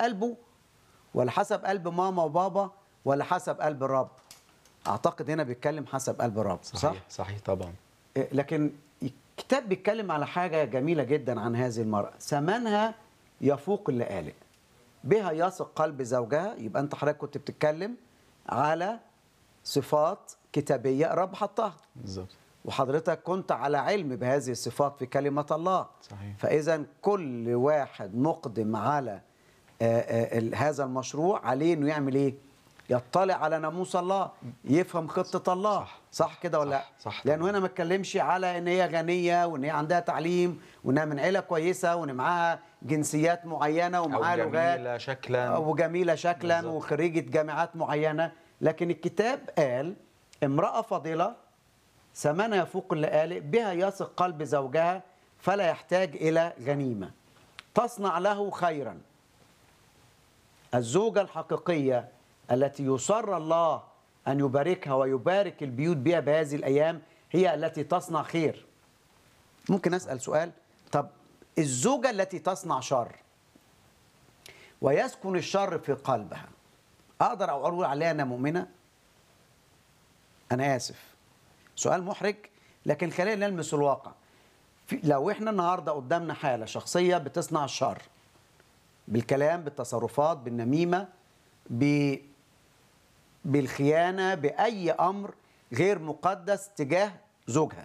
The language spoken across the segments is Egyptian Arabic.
قلبه ولا حسب قلب ماما وبابا ولا حسب قلب الرب اعتقد هنا بيتكلم حسب قلب الرب صح, صحيح صحيح طبعا إيه، لكن الكتاب بيتكلم على حاجه جميله جدا عن هذه المراه ثمنها يفوق اللآلئ بها يثق قلب زوجها يبقى انت حضرتك كنت بتتكلم على صفات كتابيه الرب حطها بالظبط وحضرتك كنت على علم بهذه الصفات في كلمة الله صحيح. فإذا كل واحد مقدم على آه، آه، ال- هذا المشروع عليه إنه يعمل إيه؟ يطلع على ناموس الله يفهم خطة الله صح. صح كده ولا لا؟ صح. صح لأنه طبعاً. هنا ما اتكلمش على إن هي غنية وإن هي عندها تعليم وإنها من عيلة كويسة وإن معاها جنسيات معينة او ومعاها لغات جميله شكلا وجميلة شكلا بالظبط. وخريجة جامعات معينة لكن الكتاب قال امرأة فاضلة ثمنها يفوق اللآلئ بها يثق قلب زوجها فلا يحتاج إلى غنيمة تصنع له خيرا الزوجة الحقيقية التي يصر الله أن يباركها ويبارك البيوت بها بهذه الأيام هي التي تصنع خير ممكن أسأل سؤال طب الزوجة التي تصنع شر ويسكن الشر في قلبها اقدر اقول عليها انا مؤمنه انا اسف سؤال محرج لكن خلينا نلمس الواقع في لو احنا النهارده قدامنا حاله شخصيه بتصنع الشر بالكلام بالتصرفات بالنميمه ب بالخيانه باي امر غير مقدس تجاه زوجها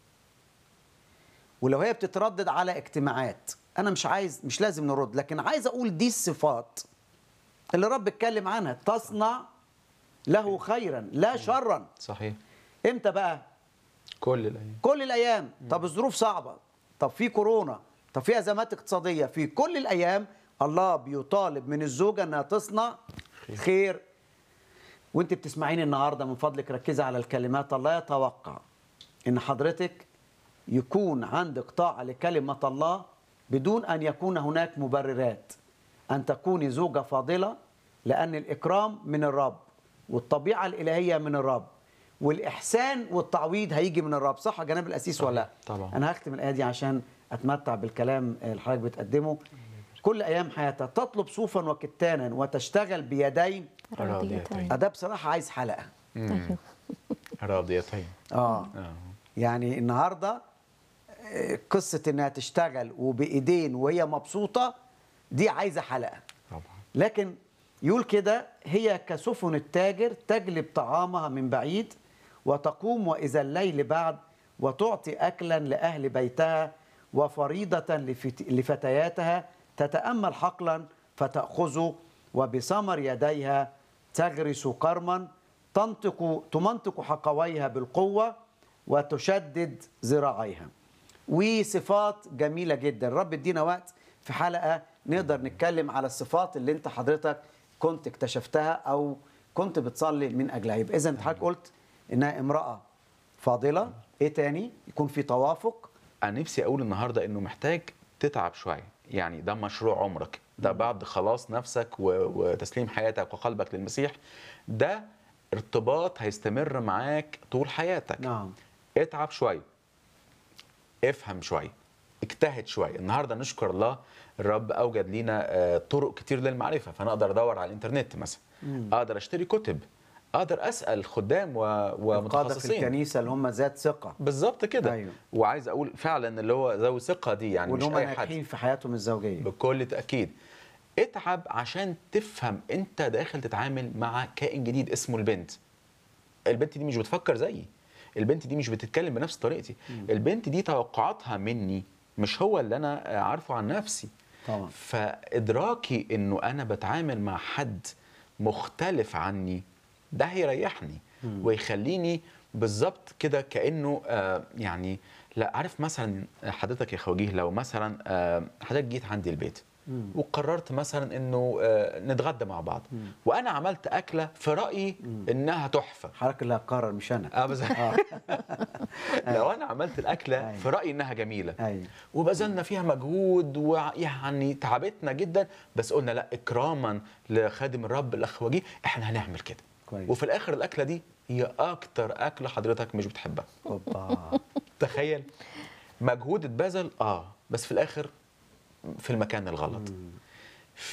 ولو هي بتتردد على اجتماعات انا مش عايز مش لازم نرد لكن عايز اقول دي الصفات اللي رب اتكلم عنها تصنع له خيرا لا شرا صحيح امتى بقى كل الايام كل الايام طب الظروف صعبه طب في كورونا طب في ازمات اقتصاديه في كل الايام الله بيطالب من الزوجه انها تصنع خير. خير وانت بتسمعيني النهارده من فضلك ركزي على الكلمات الله يتوقع ان حضرتك يكون عندك طاعه لكلمه الله بدون ان يكون هناك مبررات ان تكوني زوجه فاضله لان الاكرام من الرب والطبيعه الالهيه من الرب والاحسان والتعويض هيجي من الرب صح يا جناب الاسيس ولا لا طبعا. انا هختم الايه دي عشان اتمتع بالكلام اللي حضرتك بتقدمه كل ايام حياتها تطلب صوفا وكتانا وتشتغل بيدين راضيتين ده بصراحه عايز حلقه أيوه. راضيتين اه اه يعني النهارده آه، قصه انها تشتغل وبايدين وهي مبسوطه دي عايزه حلقه طبعا لكن يقول كده هي كسفن التاجر تجلب طعامها من بعيد وتقوم وإذا الليل بعد وتعطي أكلا لأهل بيتها وفريضة لفت- لفتياتها تتأمل حقلا فتأخذه وبثمر يديها تغرس كرما تنطق تمنطق حقويها بالقوة وتشدد ذراعيها وصفات جميلة جدا رب ادينا وقت في حلقة نقدر نتكلم على الصفات اللي انت حضرتك كنت اكتشفتها او كنت بتصلي من اجلها يبقى اذا انت حضرتك قلت انها امرأة فاضلة ايه تاني يكون في توافق انا نفسي اقول النهارده انه محتاج تتعب شويه يعني ده مشروع عمرك ده بعد خلاص نفسك و- وتسليم حياتك وقلبك للمسيح ده ارتباط هيستمر معاك طول حياتك نعم اتعب شويه افهم شويه اجتهد شويه النهارده نشكر الله الرب اوجد لينا آه، طرق كتير للمعرفه فانا اقدر ادور على الانترنت مثلا اقدر اشتري كتب اقدر اسال خدام و... القادة في ومتخصصين الكنيسة اللي هم ذات ثقة بالظبط كده أيوه. وعايز اقول فعلا اللي هو ذوي ثقه دي يعني وان مش هم اي حد ناجحين في حياتهم الزوجية بكل تاكيد اتعب عشان تفهم انت داخل تتعامل مع كائن جديد اسمه البنت البنت دي مش بتفكر زيي البنت دي مش بتتكلم بنفس طريقتي البنت دي توقعاتها مني مش هو اللي انا عارفه عن نفسي طبعا فادراكي انه انا بتعامل مع حد مختلف عني ده هيريحني ويخليني بالظبط كده كانه آه يعني لا عارف مثلا حضرتك يا خوجيه لو مثلا آه حضرتك جيت عندي البيت وقررت مثلا انه آه نتغدى مع بعض وانا عملت اكله في رايي انها تحفه حضرتك اللي هتقرر مش انا اه بس لو انا عملت الاكله أيوة. في رايي انها جميله ايوه وبذلنا فيها مجهود ويعني تعبتنا جدا بس قلنا لا اكراما لخادم الرب الاخ وجيه احنا هنعمل كده كويس. وفي الاخر الاكله دي هي اكتر اكله حضرتك مش بتحبها اوبا تخيل مجهود اتبذل اه بس في الاخر في المكان الغلط